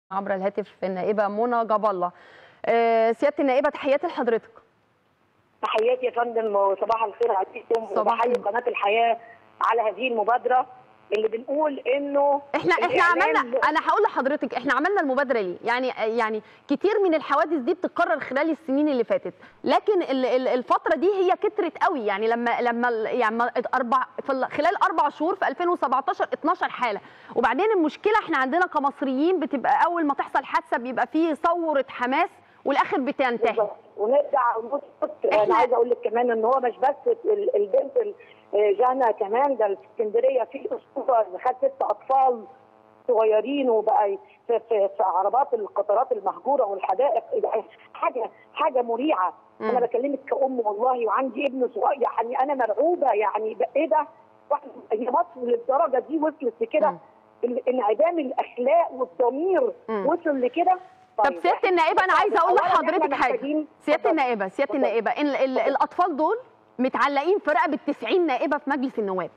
عبر الهاتف النائبه منى جاب الله آه، سياده النائبه تحياتي لحضرتك تحياتي يا فندم وصباح الخير عليكم صباح وبحيي النور. قناه الحياه على هذه المبادره اللي بنقول انه احنا احنا الإعلام عملنا انا هقول لحضرتك احنا عملنا المبادره ليه يعني يعني كتير من الحوادث دي بتتكرر خلال السنين اللي فاتت لكن ال- ال- الفتره دي هي كترت قوي يعني لما لما ال- يعني ما- اربع في ال- خلال اربع شهور في 2017 12 حاله وبعدين المشكله احنا عندنا كمصريين بتبقى اول ما تحصل حادثه بيبقى فيه ثوره حماس والاخر بتنتهي بالظبط. ونرجع ونسقط إحنا- انا عايزه اقول لك كمان ان هو مش بس ال- البنت ال- جانا كمان ده في اسكندريه في اسطوره اللي خد ست اطفال صغيرين وبقى في, في, في عربات القطارات المهجوره والحدائق يعني حاجه حاجه مريعه مم. انا بكلمك كأم والله وعندي ابن صغير يعني انا مرعوبه يعني ده- ايه ده؟ واحد- هي مصر للدرجه دي وصلت لكده مم. ال- انعدام الاخلاق والضمير مم. وصل لكده طب سياده النائبه انا عايزه اقول أولاً إحنا لحضرتك حاجه محتاجين- سياده اتفضل. النائبه سياده اتفضل. النائبه ال ال الاطفال دول متعلقين في رقبه 90 نائبه في مجلس النواب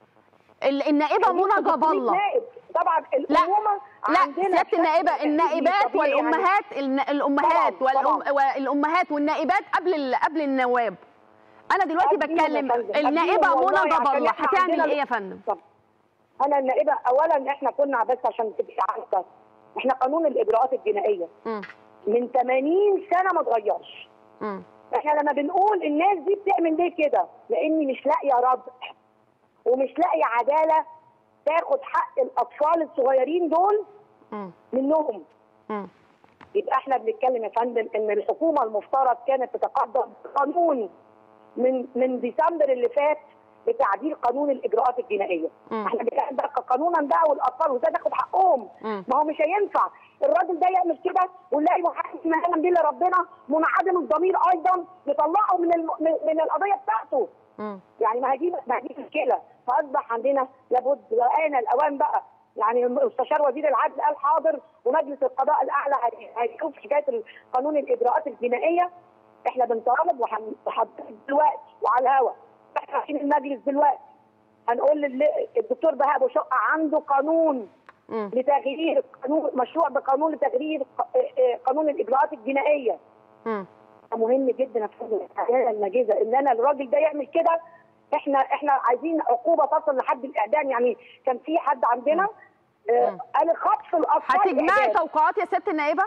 ال- النائبه منى جاب الله نائب. طبعا لا الامومه لا عندنا سياده بشكل النائبه تكويني النائبات طبيعي يعني. والامهات الن- الامهات طبعاً، والأم طبعاً. والامهات والنائبات قبل ال- قبل النواب انا دلوقتي أديهم يا بتكلم فندم، النائبه أديهم والله منى جاب عشان الله إحنا هتعمل عندنا- ايه يا فندم طب انا النائبه اولا احنا كنا بس عشان تبقي عارفه احنا قانون الاجراءات الجنائيه مم. من 80 سنه ما اتغيرش مم. احنا لما بنقول الناس دي بتعمل ليه كده لاني مش لاقيه رد ومش لاقيه عداله تاخد حق الاطفال الصغيرين دول مم. منهم مم. يبقى احنا بنتكلم يا فندم ان الحكومه المفترض كانت تتقدم قانون من من ديسمبر اللي فات بتعديل قانون الاجراءات الجنائيه مم. احنا بنتكلم بقى قانونا بقى والاطفال وازاي ناخد حقهم مم. ما هو مش هينفع الراجل ده يعمل كده ونلاقي محامي ما يعلم به الا ربنا منعدم الضمير ايضا يطلعه من الم... من من القضيه بتاعته مم. يعني ما هي دي ما هي دي مشكله فاصبح عندنا لابد وآن الاوان بقى يعني مستشار وزير العدل قال حاضر ومجلس القضاء الاعلى هي- هيشوف حكايه قانون الاجراءات الجنائيه احنا بنطالب وهن- وحضرتك دلوقتي وعلى الهوا احنا رايحين المجلس دلوقتي هنقول لل- الدكتور بهاء ابو شقه عنده قانون مم. لتغيير قانون مشروع بقانون لتغيير ق- آه، آه، قانون الاجراءات الجنائيه مم. مهم جدا يا فندم الحياه النجيزه ان انا الراجل ده يعمل كده احنا احنا عايزين عقوبه تصل لحد الاعدام يعني كان في حد عندنا آه، مم. قال خطف الاطفال هتجمعي إعدام. توقعات يا سياده النائبه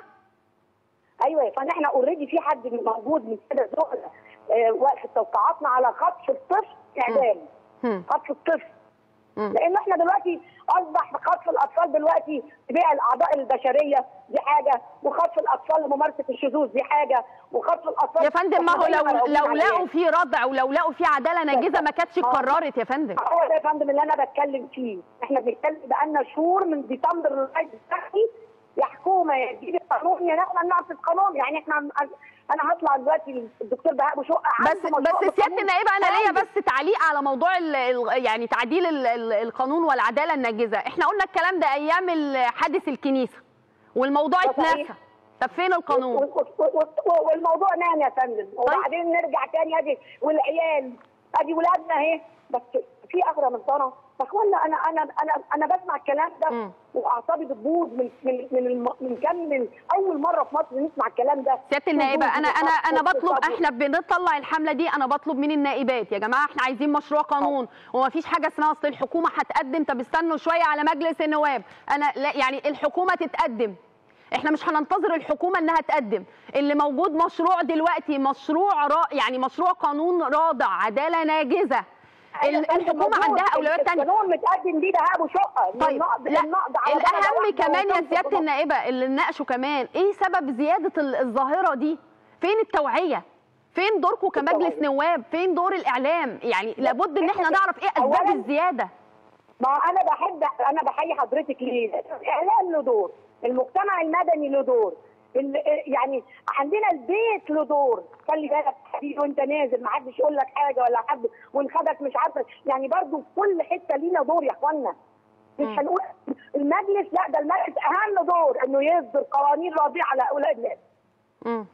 ايوه فان احنا اوريدي في حد موجود من كده زملاء آه، واقف توقعاتنا على خطف الطفل اعدام مم. خطف الطفل مم. لان احنا دلوقتي اصبح خطف الاطفال دلوقتي بيع الاعضاء البشريه دي حاجه وخطف الاطفال لممارسه الشذوذ دي حاجه وخطف الاطفال يا فندم ما هو إحنا لو مرعوبين لو عليه. لقوا في ردع ولو لقوا في عداله ناجزه ما كانتش آه. اتكررت يا فندم هو ده يا فندم اللي انا بتكلم فيه احنا بنتكلم بقالنا شهور من ديسمبر لغايه دلوقتي يا حكومه يا تجيب القانون يا احنا ننفذ قانون يعني احنا انا هطلع دلوقتي الدكتور بهاء ابو شقه بس عنده مشروع بس سياده بالقانون. النائبه انا ليا عنده. بس تعليق على موضوع ال ال يعني تعديل ال ال القانون والعداله الناجزه احنا قلنا الكلام ده ايام ال- حادث الكنيسه والموضوع ده صحيح. اتنسى طب فين القانون و- و- و- والموضوع نام يا فندم وبعدين نرجع تاني ادي والعيال ادي ولادنا اهي بس في اغرى من طرف فاخوانا انا انا انا انا بسمع الكلام ده مم. واعصابي بتبوظ من من من الم- من كم من اول مره في مصر نسمع الكلام ده سياده النائبه انا انا انا بطلب احنا بنطلع الحمله دي انا بطلب من النائبات يا جماعه احنا عايزين مشروع قانون ومفيش حاجه اسمها اصل الحكومه هتقدم طب استنوا شويه على مجلس النواب انا لا يعني الحكومه تتقدم احنا مش هننتظر الحكومه انها تقدم اللي موجود مشروع دلوقتي مشروع را يعني مشروع قانون رادع عداله ناجزه ال- الحكومه عندها اولويات تانية القانون متقدم بيه بهاء ابو شقه طيب النقد لا النقد على درجة الاهم واحدة كمان يا وتنفذ سياده بنقد. النائبه اللي نناقشه كمان ايه سبب زياده ال- الظاهره دي فين التوعيه فين دوركم كمجلس التوعية. نواب فين دور الاعلام يعني لابد ان احنا نعرف ايه اسباب أولاً- الزياده ما انا بحب انا بحيي حضرتك ليه؟ الاعلام له دور، المجتمع المدني له دور، ال- يعني عندنا البيت له دور، خلي بالك حبيبي وانت نازل ما حدش يقول لك حاجه ولا حد ونخدك مش عارفه يعني برضو في كل حته لينا دور يا اخوانا. مش مم. هنقول المجلس لا ده المجلس اهم دور انه يصدر قوانين راضيه على اولاد الناس. مم.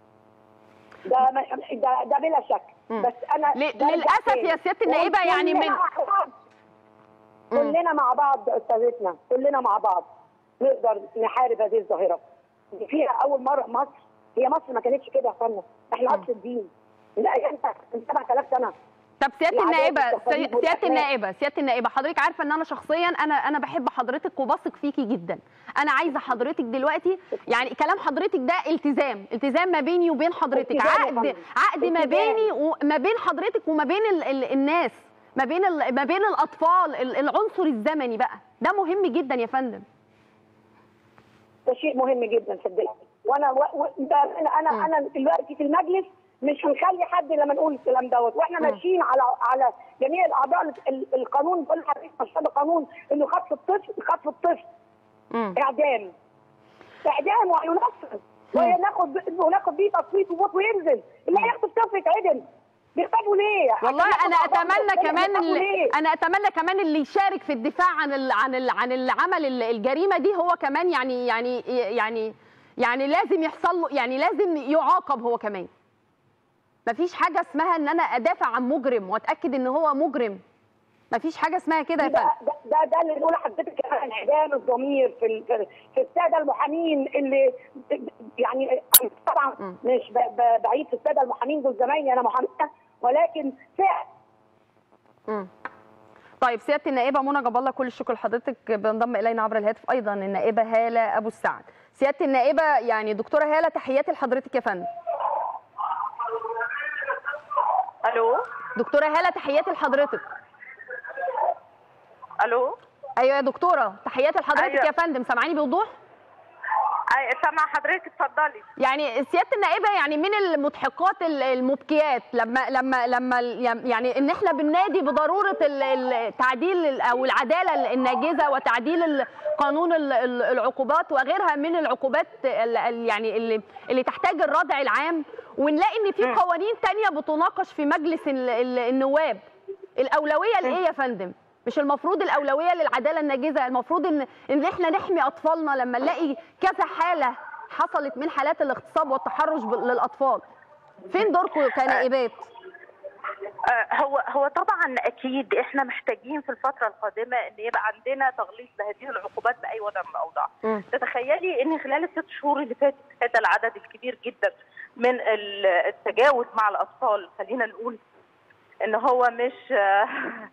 ده ما- ده, ده بلا شك مم. بس انا ل- برجع للأسف تاني. يا سيادة النائبة يعني من- كلنا مع بعض. مم. كلنا مع بعض استاذتنا كلنا مع بعض نقدر نحارب هذه الظاهره دي فيها اول مره مصر هي مصر ما كانتش كده يا فندم احنا اصل الدين من ايام من 7000 سنه طب سياده العادات النائبه والتقاليد سياده والأخلاق. النائبه سياده النائبه حضرتك عارفه ان انا شخصيا انا انا بحب حضرتك وبثق فيكي جدا انا عايزه حضرتك دلوقتي يعني كلام حضرتك ده التزام التزام ما بيني وبين حضرتك التزام يا عقد فندم. عقد ما التزام. بيني وما بين حضرتك وما بين ال ال الناس ما بين ال ما بين الاطفال ال- العنصر الزمني بقى ده مهم جدا يا فندم ده شيء مهم جدا صدقني وانا و... و... ده انا انا مم. انا دلوقتي في المجلس مش هنخلي حد لما نقول الكلام دوت واحنا مم. ماشيين على على جميع الاعضاء ال- القانون كل حد مشهد قانون انه خطف الطفل خطف الطفل مم. اعدام اعدام وهينفذ وناخد وناخد بيه تصويت وفوت وينزل اللي هيخطف طفل يتعدم بيخطفوا ليه؟ والله عشان انا ياخدوا اتمنى أعضاء كمان بيخطفوا اللي ليه؟ انا اتمنى كمان اللي يشارك في الدفاع عن ال عن ال عن العمل ال- الجريمه دي هو كمان يعني يعني يعني يعني لازم يحصل له يعني لازم يعاقب هو كمان مفيش حاجه اسمها ان انا ادافع عن مجرم واتاكد ان هو مجرم مفيش حاجه اسمها كده يا ده فندم ده ده, ده اللي بنقول لحضرتك عن انعدام الضمير في ال- في- في الساده المحامين اللي يعني طبعا م. مش ب- ب- بعيد في الساده المحامين دول زمايلي انا محاميه ولكن فعلا مم. طيب سياده النائبه منى جاب الله كل الشكر لحضرتك بنضم الينا عبر الهاتف ايضا النائبه هاله ابو السعد سياده النائبه يعني دكتوره هاله تحياتي لحضرتك يا فندم الو دكتوره هاله تحياتي لحضرتك الو ايوه يا دكتوره تحياتي لحضرتك أيوة. يا فندم سامعاني بوضوح أي سامع حضرتك اتفضلي يعني سياده النائبه يعني من المضحكات ال- المبكيات لما لما لما ال- يعني ان احنا بننادي بضروره ال- ال- تعديل ال- او العداله الناجزه وتعديل ال- قانون ال- ال- العقوبات وغيرها من العقوبات ال- ال- يعني اللي اللي تحتاج الردع العام ونلاقي ان في مم. قوانين تانية بتناقش في مجلس ال- ال- النواب الاولويه لايه يا فندم مش المفروض الاولويه للعداله الناجزه المفروض ان ان احنا نحمي اطفالنا لما نلاقي كذا حاله حصلت من حالات الاغتصاب والتحرش بال- للاطفال فين دوركم كنائبات آه، هو هو طبعا اكيد احنا محتاجين في الفتره القادمه ان يبقى عندنا تغليظ لهذه العقوبات باي وضع من الاوضاع. مم. تتخيلي ان خلال الست شهور اللي فاتت هذا العدد الكبير جدا من ال- التجاوز مع الاطفال خلينا نقول ان هو مش آه،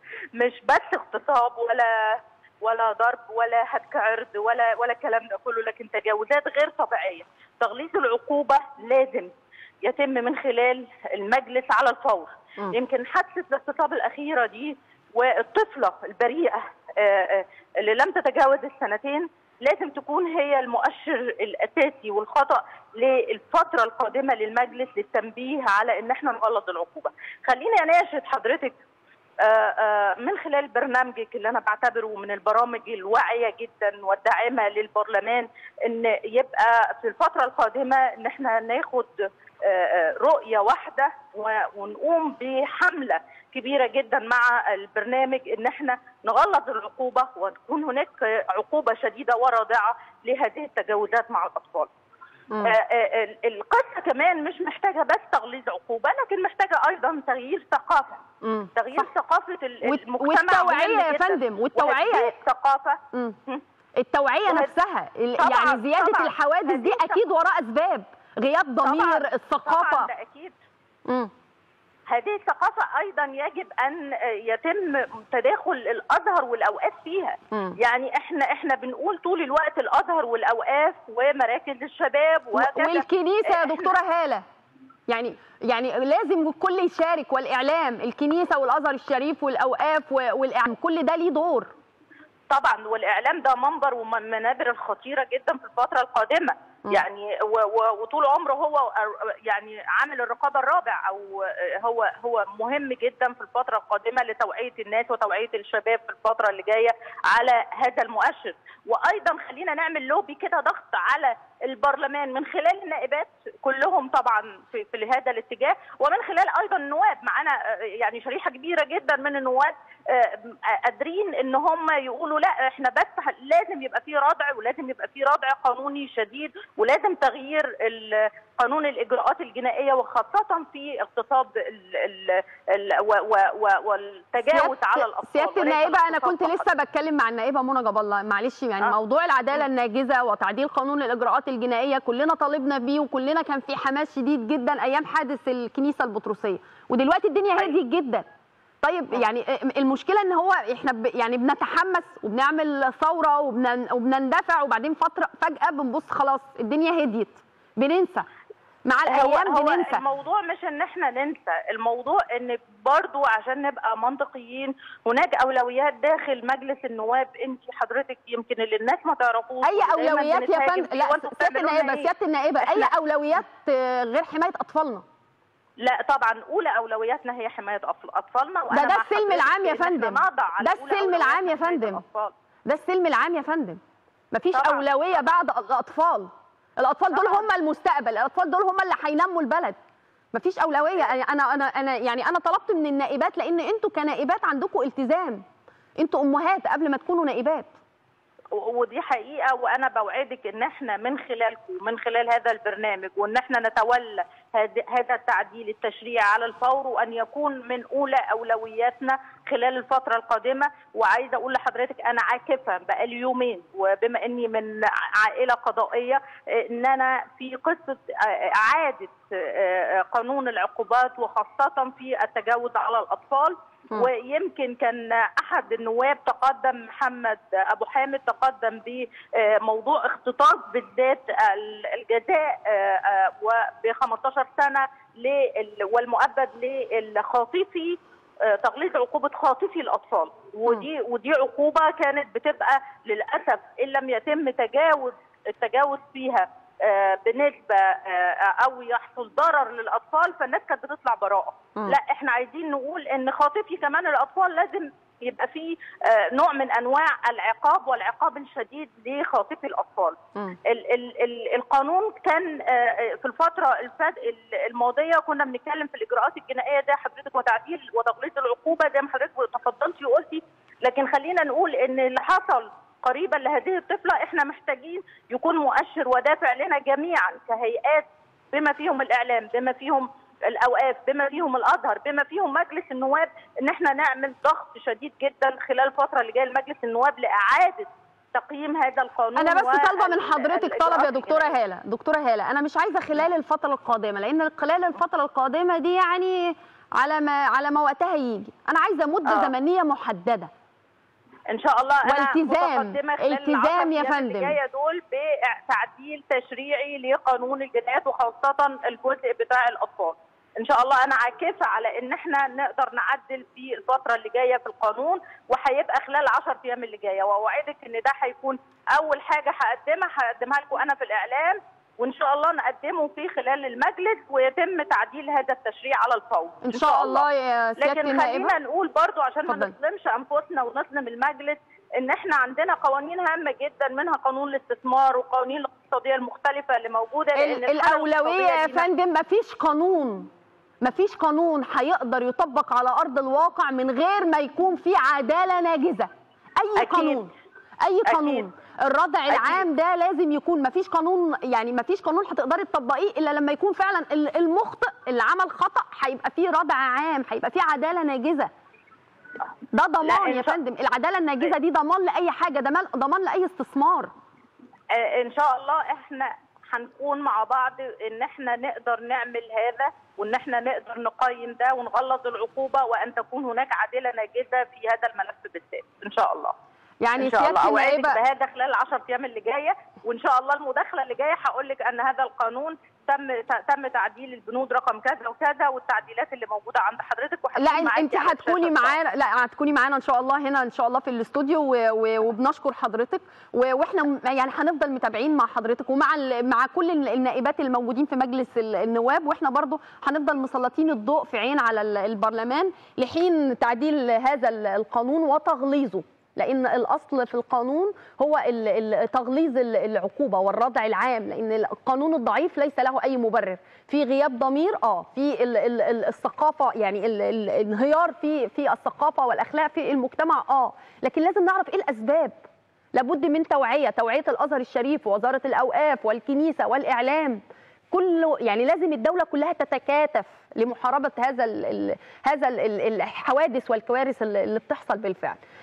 مش بس اغتصاب ولا ولا ضرب ولا هتك عرض ولا ولا الكلام ده كله لكن تجاوزات غير طبيعيه. تغليظ العقوبه لازم يتم من خلال المجلس على الفور. مم. يمكن حادثه الاغتصاب الاخيره دي والطفله البريئه آه، آه، اللي لم تتجاوز السنتين لازم تكون هي المؤشر الاساسي والخطا للفتره القادمه للمجلس للتنبيه على ان احنا نغلظ العقوبه. خليني اناشد حضرتك آه، آه، من خلال برنامجك اللي انا بعتبره من البرامج الواعيه جدا والداعمه للبرلمان ان يبقى في الفتره القادمه ان احنا ناخد آه، آه، رؤيه واحده و- ونقوم بحمله كبيره جدا مع البرنامج ان احنا نغلظ العقوبه وتكون هناك عقوبه شديده ورادعه لهذه التجاوزات مع الاطفال. مم. آه، آه، ال- القصه كمان مش محتاجه بس تغليظ عقوبه لكن محتاجه ايضا تغيير ثقافه مم. تغيير صح. ثقافه ال- والت- المجتمع والتوعية مهم يا جداً. فندم، والتوعية. وهذه الثقافه مم. مم. التوعيه وهد- نفسها ال- طبعاً، يعني زياده طبعاً. الحوادث دي هذه الث- اكيد وراء اسباب غياب ضمير طبعاً، الثقافه طبعا ده اكيد مم. هذه الثقافة أيضا يجب أن يتم تداخل الأزهر والأوقاف فيها مم. يعني إحنا إحنا بنقول طول الوقت الأزهر والأوقاف ومراكز الشباب وكذا والكنيسه يا إحنا- دكتوره هاله يعني يعني لازم الكل يشارك والاعلام الكنيسه والازهر الشريف والاوقاف و- والاعلام كل ده ليه دور طبعا والاعلام ده منبر ومن المنابر الخطيره جدا في الفتره القادمه م. يعني و- و- وطول عمره هو يعني عامل الرقابه الرابع او هو هو مهم جدا في الفتره القادمه لتوعيه الناس وتوعيه الشباب في الفتره اللي جايه على هذا المؤشر وايضا خلينا نعمل لوبي كده ضغط على البرلمان من خلال النائبات كلهم طبعا في, في هذا الاتجاه ومن خلال ايضا النواب معانا آه، يعني شريحه كبيره جدا من النواب آه، آه، قادرين ان هم يقولوا لا احنا بس ه- لازم يبقى في ردع ولازم يبقى في ردع قانوني شديد ولازم تغيير ال- قانون الاجراءات الجنائيه وخاصه في اغتصاب ال ال ال و و و والتجاوز سيادة- على الاطفال سياده وليس النائبه انا الاغتصاب كنت فقط. لسه بتكلم مع النائبه منى جاب الله معلش يعني آه. موضوع العداله الناجزه وتعديل قانون الاجراءات الجنائيه كلنا طالبنا بيه وكلنا كان في حماس شديد جدا ايام حادث الكنيسه البطرسيه ودلوقتي الدنيا أيوة. هديت جدا طيب يعني المشكله ان هو احنا ب يعني بنتحمس وبنعمل ثوره وبن وبنندفع وبعدين فتره فجاه بنبص خلاص الدنيا هديت بننسى مع هو, الايام هو بننسى الموضوع مش ان احنا ننسى الموضوع ان برضو عشان نبقى منطقيين هناك اولويات داخل مجلس النواب انت حضرتك يمكن اللي الناس ما تعرفوش اي ودايماً اولويات يا بنتهاجم فندم فيه لا وانتوا سياده بتعملوا لنا النائبه إيه؟ سياده النائبه اي إحنا- اولويات آه، غير حمايه اطفالنا لا طبعا اولى اولوياتنا هي حمايه أطف- اطفالنا وأنا ده ده مع السلم حضرتك العام يا إن إحنا فندم. نضع على ده أولى السلم العام يا أولوياتنا حماية فندم. الأطفال. ده السلم العام يا فندم مفيش طبعاً. اولويه بعد الاطفال الاطفال دول طبعاً. هم المستقبل الاطفال دول هم اللي هينموا البلد مفيش اولويه يعني انا انا انا يعني انا طلبت من النائبات لان انتوا كنائبات عندكم التزام انتوا امهات قبل ما تكونوا نائبات و- ودي حقيقه وانا بوعدك ان احنا من خلالكم من خلال هذا البرنامج وان احنا نتولى هذا هذا التعديل التشريعي على الفور وان يكون من اولى اولوياتنا خلال الفتره القادمه وعايزه اقول لحضرتك انا عاكفه بقالي يومين وبما اني من عائله قضائيه آه، ان انا في قصه آه، اعاده آه، قانون العقوبات وخاصه في التجاوز على الاطفال مم. ويمكن كان احد النواب تقدم محمد ابو حامد تقدم بموضوع اختطاف بالذات ال- الجزاء وب 15 سنه لل- والمؤبد للخاطفي آه، تغليظ عقوبه خاطفي الاطفال ودي ودي عقوبه كانت بتبقى للاسف ان لم يتم تجاوز التجاوز فيها آه، بنسبه آه، او يحصل ضرر للاطفال فالناس كانت بتطلع براءه مم. لا احنا عايزين نقول ان خاطفي كمان الاطفال لازم يبقى فيه آه، نوع من انواع العقاب والعقاب الشديد لخاطفي الاطفال مم. ال ال ال القانون كان آه، في الفتره الفاد الماضيه كنا بنتكلم في الاجراءات الجنائيه زي حضرتك وتعديل وتغليظ العقوبه زي ما حضرتك تفضلتي وقلتي لكن خلينا نقول ان اللي حصل قريبا لهذه الطفله احنا محتاجين يكون مؤشر ودافع لنا جميعا كهيئات بما فيهم الاعلام بما فيهم الاوقاف بما فيهم الازهر بما فيهم مجلس النواب ان احنا نعمل ضغط شديد جدا خلال الفتره اللي جايه لمجلس النواب لاعاده تقييم هذا القانون انا بس وال- طالبه من حضرتك الإجراءات طلب يا دكتوره الجنائية. هاله دكتوره هاله انا مش عايزه خلال الفتره القادمه لان خلال الفتره القادمه دي يعني على ما على ما وقتها يجي انا عايزه مده آه. زمنيه محدده ان شاء الله انا والتزام. متقدمه خلال التزام يا العشر أيام فندم. اللي جايه دول بتعديل تشريعي لقانون الجنايات وخاصه الجزء بتاع الاطفال ان شاء الله انا عاكفه على ان احنا نقدر نعدل في الفتره اللي جايه في القانون وهيبقى خلال 10 ايام اللي جايه واوعدك ان ده هيكون اول حاجه هقدمها هقدمها لكم انا في الاعلام وان شاء الله نقدمه في خلال المجلس ويتم تعديل هذا التشريع على الفور ان شاء الله يا سياده لكن النائبه خلينا نقول برضو عشان ما اتفضلي. نظلمش انفسنا ونظلم المجلس ان احنا عندنا قوانين هامه جدا منها قانون الاستثمار والقوانين الاقتصاديه المختلفه اللي موجوده لأن ال- الحالة الاولويه يا الاقتصادية دي فندم مفيش قانون مفيش قانون هيقدر يطبق على ارض الواقع من غير ما يكون في عداله ناجزه اي أكيد. قانون اي أكيد. قانون الردع أكيد. العام ده لازم يكون مفيش قانون يعني مفيش قانون هتقدري تطبقيه الا لما يكون فعلا ال- المخطئ اللي عمل خطا هيبقى فيه ردع عام هيبقى فيه عداله ناجزه ده ضمان إن يا شاء- فندم العداله الناجزه دي ضمان لاي حاجه ضمان ضمان لاي استثمار آه، ان شاء الله احنا هنكون مع بعض ان احنا نقدر نعمل هذا وان احنا نقدر نقيم ده ونغلظ العقوبه وان تكون هناك عادله ناجزه في هذا الملف بالذات ان شاء الله يعني ان شاء الله سياده اوعدك النائبه بهذا خلال العشر ايام اللي جايه وان شاء الله المداخله اللي جايه هقول لك ان هذا القانون تم تم تعديل البنود رقم كذا وكذا والتعديلات اللي موجوده عند حضرتك وهتكون لا إن- معاكي انت على هتكوني الشاشة. معانا لا هتكوني معانا ان شاء الله هنا ان شاء الله في الاستوديو و- و- وبنشكر حضرتك و- واحنا م- يعني هنفضل متابعين مع حضرتك ومع ال- مع كل ال- النائبات الموجودين في مجلس ال- النواب واحنا برضو هنفضل مسلطين الضوء في عين على ال- البرلمان لحين تعديل هذا ال- القانون وتغليظه لان الاصل في القانون هو ال- ال- تغليظ ال- العقوبه والردع العام لان القانون الضعيف ليس له اي مبرر في غياب ضمير اه في ال- ال- ال- الثقافه يعني ال- ال- الانهيار في في الثقافه والاخلاق في المجتمع اه لكن لازم نعرف ايه الاسباب لابد من توعيه توعيه الازهر الشريف ووزاره الاوقاف والكنيسه والاعلام كله يعني لازم الدوله كلها تتكاتف لمحاربه هذا ال ال هذا ال ال الحوادث والكوارث اللي اللي بتحصل بالفعل